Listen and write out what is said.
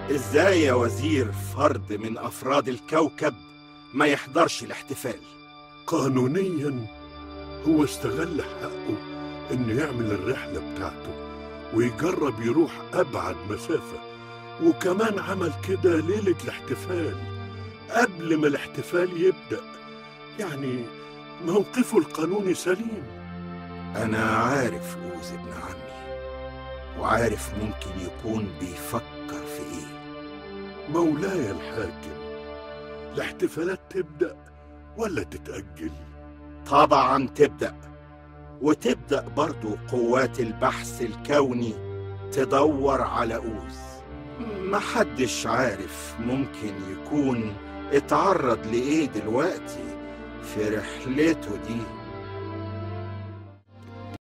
ازاي يا وزير فرد من افراد الكوكب ما يحضرش الاحتفال قانونيا هو استغل حقه انه يعمل الرحلة بتاعته ويجرب يروح أبعد مسافة وكمان عمل كده ليلة الاحتفال قبل ما الاحتفال يبدأ يعني موقفه القانوني سليم انا عارف اوز ابن عمي وعارف ممكن يكون بيفكر في ايه مولاي الحاكم الاحتفالات تبدأ ولا تتأجل طبعا تبدأ وتبدأ برضو قوات البحث الكوني تدور على أوز محدش عارف ممكن يكون اتعرض لإيه دلوقتي في رحلته دي